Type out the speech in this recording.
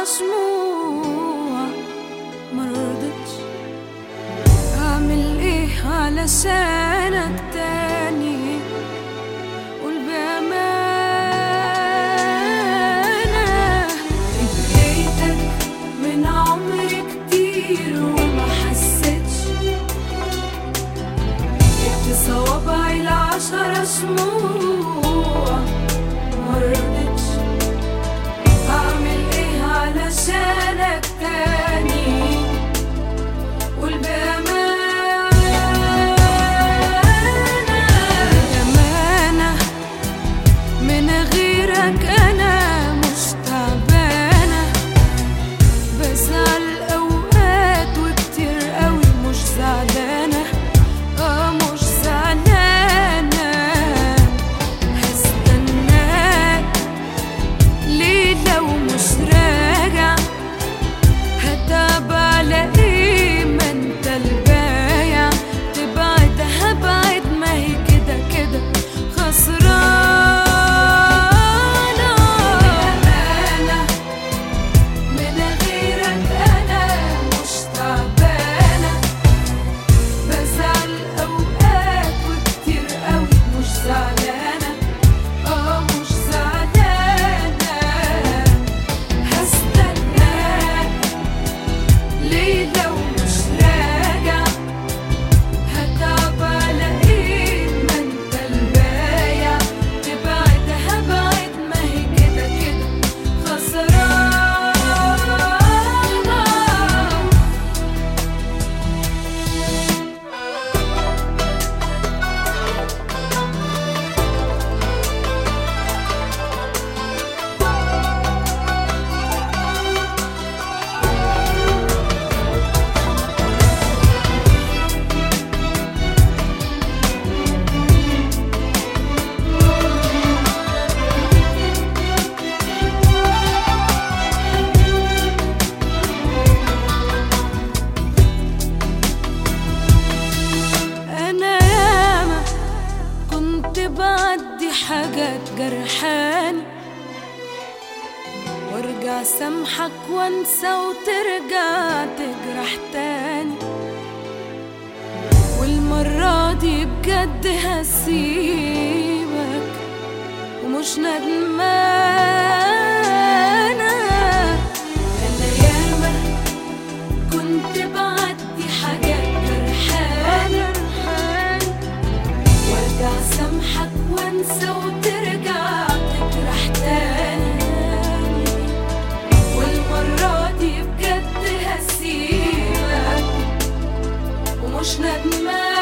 شموع مرضتش اعمل ايه علشانك تاني قول بأمانة اديتك من عمري كتير وما حسيتش جبت صوابعي العشرة شموع مرضتش اعمل ايه علشانك تاني قول بأمانة بأمانة من غيرك أنا مش تعبانة بزعل أوقات وكتير قوي مش زعلانة اه مش زعلانة هستناك ليه لو مش راجع هتعب على ايه ما انت البايع تبعد هبعد ما هي كده كده خسرانة بأمانة من غيرك أنا مش تعبانة بزعل أوقات وكتير قوي مش زعلانة اه مش زعلانة هستناك ليه لو مش راجع هتعب على ايه ما انت البايع تبعد هبعد ما هي كده كده خسرانة أنا ياما كنت بعدي حاجات جرحاني وارجع سامحك وانسى وترجع تجرح تاني والمرة دي بجد هسيبك ومش ندمانة أنا ياما كنت بعدي حاجات جرحانة وارجع سامحك وانسى وترجع تجرح تاني والمرة دي بجد هسيبك ومش ندمان